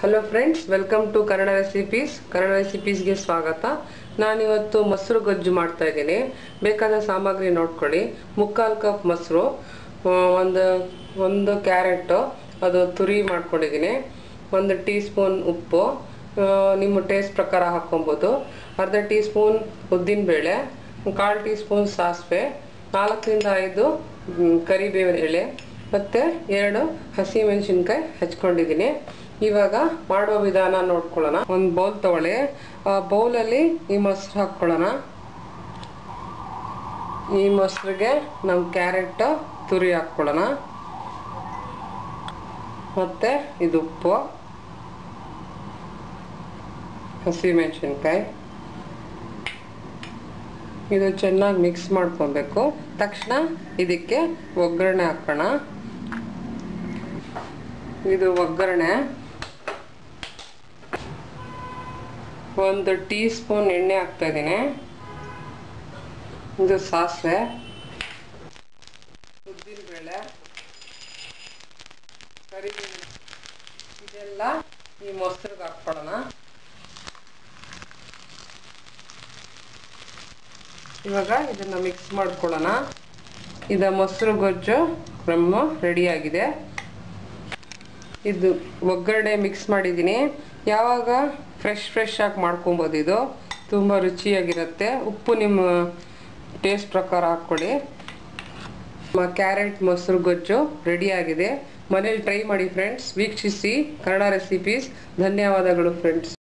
hello friends welcome to Kannada recipes Kannada ರೆಸಿಪೀಸ್ಗೆ ಸ್ವಾಗತ ನಾನಿವತ್ತು ಮೊಸರು ಗೊಜ್ಜು ಮಾಡ್ತಾ ಇದ್ದೀನಿ ಬೇಕಾದ ಸಾಮಗ್ರಿ ನೋಡ್ಕೊಳ್ಳಿ ಮುಕ್ಕಾಲು ಕಪ್ ಮೊಸರು ಆ, ಒಂದು ಒಂದು ಕ್ಯಾರೆಟು ಅದು ತುರಿ ಮಾಡ್ಕೊಂಡಿದ್ದೀನಿ ಒಂದು ಟೀ ಸ್ಪೂನ್ ಉಪ್ಪು ಆ, ನಿಮ್ಮ ಟೇಸ್ಟ್ ಪ್ರಕಾರ ಹಾಕ್ಕೊಬೋದು ಅರ್ಧ ಟೀ ಸ್ಪೂನ್ ಉದ್ದಿನಬೇಳೆ ಕಾಲು ಟೀ ಸ್ಪೂನ್ ಸಾಸಿವೆ ನಾಲ್ಕರಿಂದ ಐದು ಮ್, ಕರಿಬೇವಿನ ಎಲೆ ಮತ್ತು ಎರಡು ಹಸಿ ಮೆಣಸಿನ್ಕಾಯಿ ಹಚ್ಕೊಂಡಿದ್ದೀನಿ ಇವಾಗ ಮಾಡೋ ವಿಧಾನ ನೋಡ್ಕೊಳ್ಳೋಣ ಒಂದು ಬೌಲ್ ತಗೊಳ್ಳಿ ಆ ಬೌಲಲ್ಲಿ ಈ ಮೊಸರು ಹಾಕ್ಕೊಳ್ಳೋಣ ಈ ಮೊಸರಿಗೆ ನಾವು ಕ್ಯಾರೆಟ್ ತುರಿ ಹಾಕ್ಕೊಳ್ಳೋಣ ಮತ್ತು ಇದು ಉಪ್ಪು ಹಸಿ ಮೆಣಸಿನ್ಕಾಯಿ ಇದು ಚೆನ್ನಾಗಿ ಮಿಕ್ಸ್ ಮಾಡ್ಕೊಬೇಕು ತಕ್ಷಣ ಇದಕ್ಕೆ ಒಗ್ಗರಣೆ ಹಾಕೋಣ ಇದು ಒಗ್ಗರಣೆ ಒಂದು ಟೀ ಸ್ಪೂನ್ ಎಣ್ಣೆ ಹಾಕ್ತಾ ಇದ್ದೀನಿ ಇದು ಸಾಸಿವೆ ಉದ್ದಿನಬೇಳೆ ಕರಿಬೇವು ಇದೆಲ್ಲ ಈ ಮೊಸರಿಗೆ ಹಾಕ್ಕೊಳ್ಳೋಣ ಇವಾಗ ಇದನ್ನ ಮಿಕ್ಸ್ ಮಾಡ್ಕೊಳ್ಳೋಣ ಇದು ಮೊಸರು ಗೊಜ್ಜು ನಮ್ಮ ರೆಡಿಯಾಗಿದೆ ಇದು ಒಗ್ಗರಣೆ ಮಿಕ್ಸ್ ಮಾಡಿದ್ದೀನಿ ಯಾವಾಗ ಫ್ರೆಶ್ ಫ್ರೆಶ್ ಆಗಿ ಮಾಡ್ಕೊಬೋದು ಇದು ತುಂಬ ರುಚಿಯಾಗಿರುತ್ತೆ ಉಪ್ಪು ನಿಮ್ಮ ಟೇಸ್ಟ್ ಪ್ರಕಾರ ಹಾಕ್ಕೊಳ್ಳಿ ಕ್ಯಾರೆಟ್ ಮೊಸರು ಗೊಜ್ಜು ರೆಡಿಯಾಗಿದೆ ಮನೇಲಿ ಟ್ರೈ ಮಾಡಿ ಫ್ರೆಂಡ್ಸ್ ವೀಕ್ಷಿಸಿ ಕನ್ನಡ ರೆಸಿಪೀಸ್ ಧನ್ಯವಾದಗಳು ಫ್ರೆಂಡ್ಸ್